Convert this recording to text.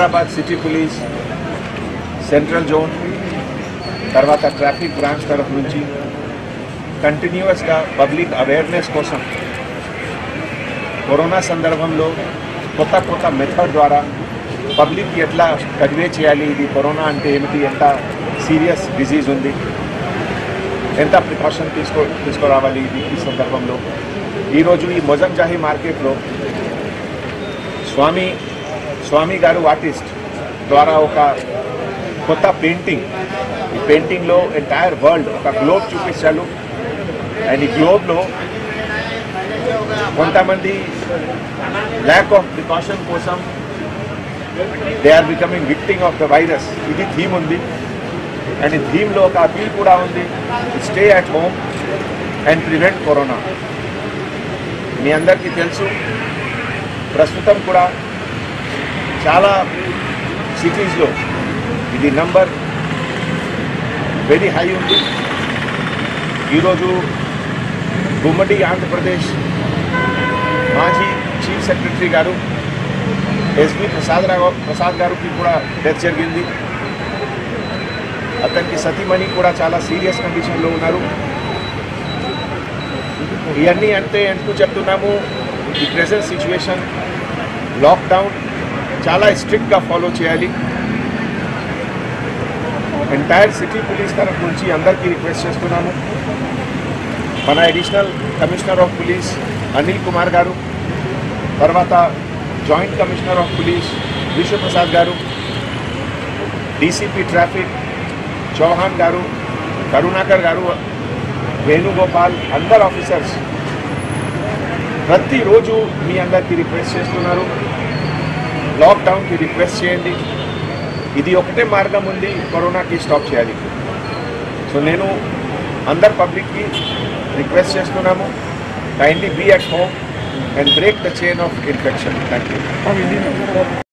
Hyderabad city police central zone తర్వాత traffic branch తరఫు నుంచి కంటిన్యూస్గా పబ్లిక్ అవేర్నెస్ కోసం కరోనా సందర్భంలో కొత్త కొత్త మెథడ్ ద్వారా పబ్లిక్కి ఎట్లా కన్వే చేయాలి ఇది కరోనా అంటే ఏమిటి ఎంత సీరియస్ డిజీజ్ ఉంది ఎంత ప్రికాషన్ తీసుకో తీసుకురావాలి ఇది ఈ సందర్భంలో ఈరోజు ఈ మొజక్ జాహీ మార్కెట్లో స్వామి స్వామి గారు ఆర్టిస్ట్ ద్వారా ఒక కొత్త పెయింటింగ్ ఈ పెయింటింగ్లో ఎంటైర్ వరల్డ్ ఒక గ్లోబ్ చూపించాడు అండ్ ఈ గ్లోబ్లో కొంతమంది ల్యాక్ ఆఫ్ ప్రికాషన్ కోసం they are becoming victims of the virus ఇది థీమ్ ఉంది అండ్ ఈ థీమ్లో ఒక అపీల్ కూడా ఉంది stay at home and prevent corona మీ అందరికీ తెలుసు ప్రస్తుతం కూడా చాలా సిటీస్లో ఇది నంబర్ వెరీ హై ఉంది ఈరోజు గుమ్మడి ఆంధ్రప్రదేశ్ మాజీ చీఫ్ సెక్రటరీ గారు ఎస్పి ప్రసాద్ రావు ప్రసాద్ గారికి కూడా డెత్ జరిగింది అతనికి సతీమణి కూడా చాలా సీరియస్ కండిషన్లో ఉన్నారు ఇవన్నీ అంటే ఎందుకు చెప్తున్నాము ఈ ప్రెసెంట్ సిచ్యువేషన్ లాక్డౌన్ చాలా స్ట్రిక్ట్గా ఫాలో చేయాలి ఎంటైర్ సిటీ పోలీస్ తరఫు నుంచి అందరికీ రిక్వెస్ట్ చేస్తున్నాము మన additional commissioner of police Anil Kumar garu తర్వాత joint commissioner of police Vishwaprasad garu DCP traffic Chauhan గారు కరుణాకర్ గారు వేణుగోపాల్ అందరు ఆఫీసర్స్ ప్రతిరోజు మీ అందరికీ రిక్వెస్ట్ చేస్తున్నారు లాక్డౌన్కి రిక్వెస్ట్ చేయండి ఇది ఒకటే మార్గం ఉంది కరోనాకి స్టాప్ చేయాలి సో నేను అందరు పబ్లిక్కి రిక్వెస్ట్ చేస్తున్నాము kindly be at home and break the chain of infection thank you